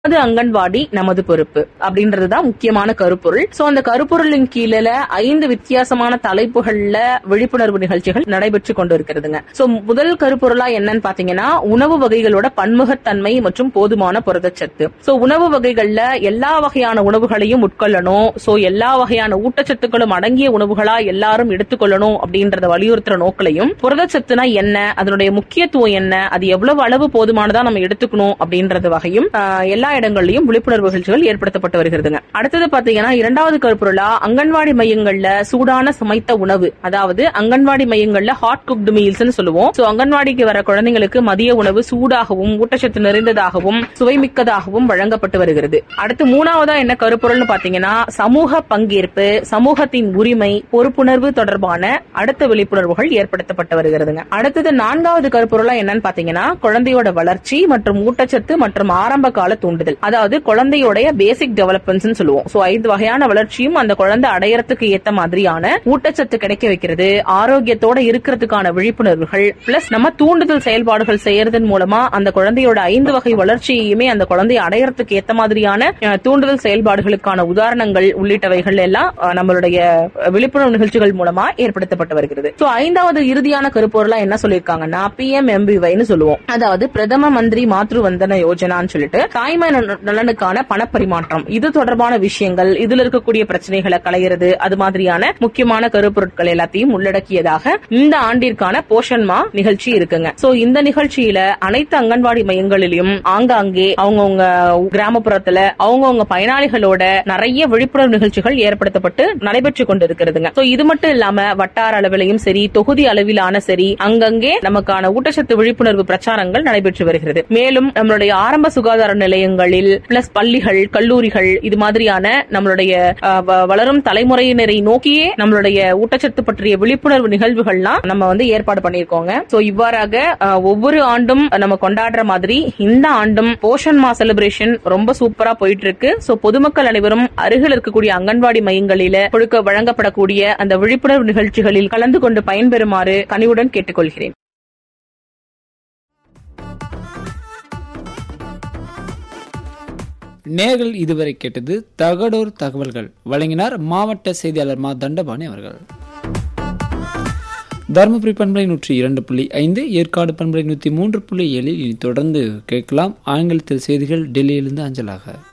அது அங்கன்வாடி நமது பொறுப்பு அப்படின்றதுதான் முக்கியமான கருப்பொருள் சோ அந்த கருப்பொருளின் கீழே ஐந்து வித்தியாசமான தலைப்புகள்ல விழிப்புணர்வு நிகழ்ச்சிகள் நடைபெற்று கொண்டிருக்கிறதுங்க சோ முதல் கருப்பொருளா என்னன்னு பாத்தீங்கன்னா உணவு வகைகளோட பன்முகத்தன்மை மற்றும் போதுமான புரதச்சத்து சோ உணவு வகைகள்ல எல்லா வகையான உணவுகளையும் உட்கொள்ளணும் சோ எல்லா வகையான ஊட்டச்சத்துக்களும் அடங்கிய உணவுகளா எல்லாரும் எடுத்துக்கொள்ளணும் அப்படின்றத வலியுறுத்துற நோக்கிலையும் புரதச்சத்துனா என்ன அதனுடைய முக்கியத்துவம் என்ன அது எவ்வளவு அளவு போதுமானதா நம்ம எடுத்துக்கணும் அப்படின்றது வகையும் ஆஹ், எல்லா இடங்கள்லயும் விழிப்புணர்வு நிகழ்ச்சிகள் ஏற்படுத்தப்பட்டு வருகிறதுங்க அடுத்தது பாத்தீங்கன்னா இரண்டாவது கருப்பொருளா அங்கன்வாடி மையங்கள்ல சூடான சமைத்த உணவு அதாவது அங்கன்வாடி மையங்கள்ல ஹாட் குக்டு மீல்ஸ் சொல்லுவோம் சோ அங்கன்வாடிக்கு வர குழந்தைங்களுக்கு மதிய உணவு சூடாகவும் ஊட்டச்சத்து நிறைந்ததாகவும் சுவைமிக்கதாகவும் வழங்கப்பட்டு வருகிறது அடுத்து மூணாவதா என்ன கருப்பொருள்னு பாத்தீங்கன்னா சமூக பங்கேற்பு சமூகத்தின் உரிமை பொறுப்புணர்வு தொடர்பான அடுத்த விழிப்புணர்வுகள் ஏற்படுத்தப்பட்டு வருகிறதுங்க அடுத்தது நான்காவது கருப்பொருளா என்னன்னு பாத்தீங்கன்னா குழந்தையோட வளர்ச்சி மற்றும் ஊட்டச்சத்து மற்றும் ஆரம்ப கால தூண்டுதல் அதாவது குழந்தையோடைய பேசிக் டெவலப்மெண்ட்ஸ் சொல்லுவோம் சோ ஐந்து வகையான வளர்ச்சியும் அந்த குழந்தை அடையறதுக்கு ஏத்த மாதிரியான ஊட்டச்சத்து கிடைக்க வைக்கிறது ஆரோக்கியத்தோட இருக்கிறதுக்கான விழிப்புணர்வுகள் பிளஸ் நம்ம தூண்டுதல் செயல்பாடுகள் செய்யறதன் மூலமா அந்த குழந்தையோட ஐந்து வகை வளர்ச்சியுமே அந்த குழந்தை அடையறதுக்கு ஏத்த மாதிரியான அஹ், தூண்டுதல் செயல்பாடுகளுக்கான உதாரணங்கள் உள்ளிட்டவைகள் எல்லாம் அஹ், நம்மளுடைய விழிப்புணர்வு நிகழ்ச்சிகள் மூலமா ஏற்படுத்தப்பட்டு வருகிறது சோ ஐந்தாவது இறுதியான கருப்பொருளா என்ன சொல்லிருக்காங்கன்னா பி எம் எம்பிவைன்னு சொல்லுவோம் அதாவது பிரதம மந்திரி மாத்ரு வந்தன யோஜனான்னு சொல்லிட்டு தாய்மை நல- நலனுக்கான பணப்பரிமாற்றம் இது தொடர்பான விஷயங்கள் இதுல இருக்கக்கூடிய பிரச்சனைகளை களையிறது அது மாதிரியான முக்கியமான கருப்பொருட்கள் எல்லாத்தையும் உள்ளடக்கியதாக இந்த ஆண்டிற்கான போஷன்மா நிகழ்ச்சி இருக்குங்க சோ இந்த நிகழ்ச்சியில அனைத்து அங்கன்வாடி மையங்களிலும் ஆங்காங்கே அவங்கவுங்க கிராமப்புறத்துல அவங்கவுங்க பயனாளிகளோட நிறைய விழிப்புணர்வு நிகழ்ச்சிகள் ஏற்படுத்தப்பட்டு நடைபெற்று கொண்டிருக்கிறதுங்க சோ இது மட்டும் இல்லாம வட்டார அளவிலையும் சரி தொகுதி அளவிலான சரி அங்கங்கே நமக்கான ஊட்டச்சத்து விழிப்புணர்வு பிரச்சாரங்கள் நடைபெற்று வருகிறது மேலும் நம்மளுடைய ஆரம்ப சுகாதார நிலையங்களில் பிளஸ் பள்ளிகள் கல்லூரிகள் இது மாதிரியான நம்மளுடைய அஹ், வ- வளரும் தலைமுறையினரை நோக்கியே நம்மளுடைய ஊட்டச்சத்து பற்றிய விழிப்புணர்வு நிகழ்வுகள்லாம் நம்ம வந்து ஏற்பாடு பண்ணியிருக்கோங்க சோ இவ்வாறாக அஹ், ஒவ்வொரு ஆண்டும் நம்ம கொண்டாடுற மாதிரி இந்த ஆண்டும் போஷன் மா செலிப்ரேஷன் ரொம்ப சூப்பரா போயிட்டு இருக்கு சோ பொதுமக்கள் அனைவரும் அருகில் இருக்கக்கூடிய அங்கன்வாடி மையங்களில கொடுக்க வழங்கப்படக்கூடிய அந்த விழிப்புணர்வு நிகழ்ச்சிகளில் கலந்து கொண்டு பயன்பெறுமாறு கனிவுடன் கேட்டுக்கொள்கிறேன் நேர்கள் இதுவரை கேட்டது தகடூர் தகவல்கள் வழங்கினார் மாவட்ட செய்தியாளர் மா தண்டபாணி அவர்கள் தருமபுரி பண்பலை நூற்றி இரண்டு புள்ளி ஐந்து ஏற்காடு பண்பலை நூற்றி மூன்று புள்ளி ஏழில் இனி தொடர்ந்து கேட்கலாம் ஆங்கிலத்தில் செய்திகள் டெல்லியிலிருந்து அஞ்சலாக